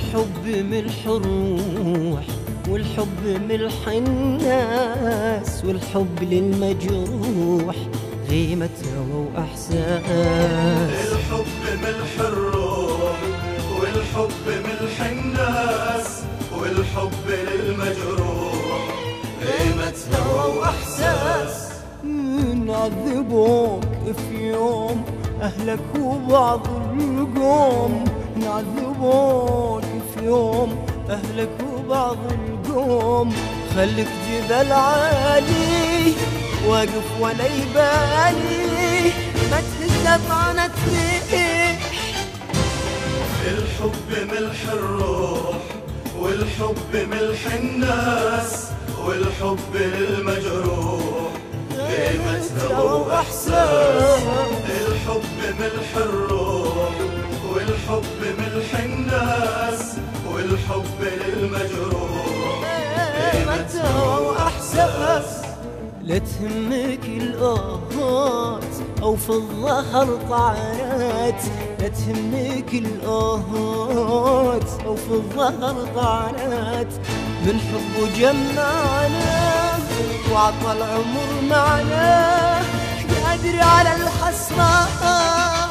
الحب ملح الروح والحب ملح الناس والحب للمجروح غيمة هوى وأحساس الحب ملح الروح والحب ملح الناس والحب للمجروح قيمة هوى وإحساس نعذبوك في يوم أهلك وبعض القوم نعذبوك في يوم أهلك وبعض القوم خليك جبل عالي واقف ولا يبالي ما تهز طعنة ريح الحب ملح الروح والحب ملح الناس والحب للمجروح قيمة هوى وإحساس الحب ملح الروح والحب ملح الناس والحب للمجروح قيمة هوى وإحساس لا تهمك الآهات أو في الظهر طعنات لا تهمك الآهات أو في الظهر طعنات من حب جمعنا وعطى العمر معنا قادر على الحسرات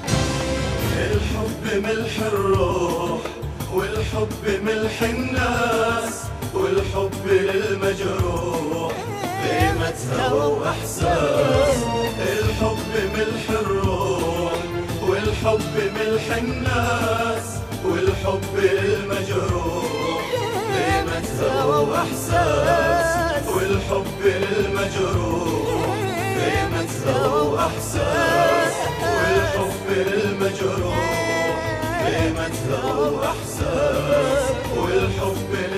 الحب ملح الروح والحب ملح الناس والحب للمجروح قيمة هوى وإحساس الحب ملح الروح والحب ملح الناس والحب للمجروح قيمة هوى وإحساس والحب للمجروح قيمة هوى وإحساس والحب للمجروح قيمة هوى وإحساس والحب